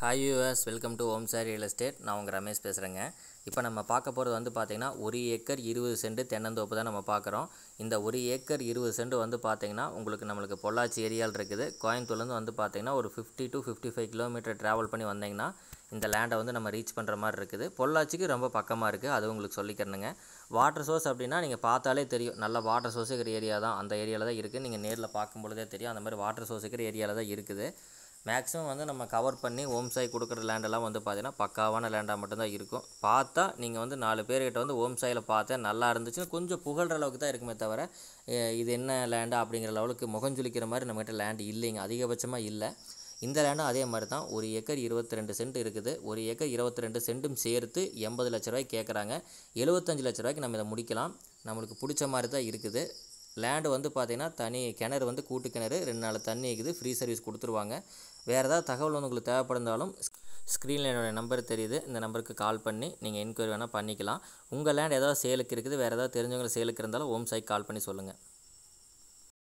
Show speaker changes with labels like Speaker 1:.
Speaker 1: hi us welcome to Om sir real estate நான் உங்கள் ரமேஷ் பேசுகிறேங்க இப்போ நம்ம பார்க்க போகிறது வந்து பார்த்திங்கன்னா ஒரு ஏக்கர் இருபது சென்ட் தென்னந்தோப்பு தான் நம்ம பார்க்குறோம் இந்த ஒரு ஏக்கர் இருபது சென்ட் வந்து பார்த்திங்கன்னா உங்களுக்கு நம்மளுக்கு பொள்ளாச்சி ஏரியாவில் இருக்குது கோயம்புத்தூர்லேருந்து வந்து பார்த்திங்கன்னா ஒரு fifty to fifty five kilometre travel பண்ணி வந்தீங்கன்னா இந்த லேண்டை வந்து நம்ம ரீச் பண்ணுற மாதிரி இருக்குது பொள்ளாச்சிக்கு ரொம்ப பக்கமாக இருக்குது அது உங்களுக்கு சொல்லிக்கிறேனுங்க வாட்டர் சோர்ஸ் அப்படின்னா நீங்கள் பார்த்தாலே தெரியும் நல்ல வாட்டர் சோர்ஸ் இருக்கிற ஏரியா தான் அந்த ஏரியாவில் தான் இருக்குது நீங்கள் நேரில் பார்க்கும் பொழுதே தெரியும் அந்த மாதிரி வாட்டர் சோர்ஸ் இருக்கிற ஏரியாவில் தான் இருக்குது மேக்ஸிமம் வந்து நம்ம கவர் பண்ணி ஓம் சாய் கொடுக்குற லேண்டெல்லாம் வந்து பார்த்தீங்கன்னா பக்காவான லேண்டாக மட்டும்தான் இருக்கும் பார்த்தா நீங்கள் வந்து நாலு பேர்கிட்ட வந்து ஓம் சாயில் பார்த்தா நல்லா இருந்துச்சுன்னா கொஞ்சம் புகழ்கிற அளவுக்கு தான் இருக்குமே தவிர அஹ் இது என்ன லேண்டா அப்படிங்கிற லெவலுக்கு முகஞ்சொலிக்கிற மாதிரி நம்மகிட்ட லேண்டு இல்லைங்க அதிகபட்சமாக இல்லை இந்த லேண்டும் அதே மாதிரி தான் ஒரு ஏக்கர் இருபத்தி ரெண்டு சென்ட் இருக்குது ஒரு ஏக்கர் இருபத்தி ரெண்டு சென்ட்டும் சேர்த்து எண்பது லட்ச ரூபாய்க்கு கேட்குறாங்க எழுபத்தஞ்சு லட்ச ரூபாய்க்கு நம்ம இதை முடிக்கலாம் நம்மளுக்கு பிடிச்ச மாதிரி தான் இருக்குது லேண்டு வந்து பார்த்திங்கன்னா தனி கிணறு வந்து கூட்டு கிணறு ரெண்டு நாள் தண்ணி இருக்குது ஃப்ரீ சர்வீஸ் கொடுத்துருவாங்க வேறு ஏதாவது தகவல் வந்து உங்களுக்கு தேவைப்படுந்தாலும் ஸ்க்ரீனில் என்னோடய நம்பர் தெரியுது இந்த நம்பருக்கு கால் பண்ணி நீங்கள் என்கொயரி வேணால் பண்ணிக்கலாம் உங்கள் லேண்ட் ஏதாவது சேலுக்கு இருக்குது வேறு ஏதாவது தெரிஞ்சவங்க சேலுக்கு இருந்தாலும் ஓம் சைக்கு கால் பண்ணி சொல்லுங்கள்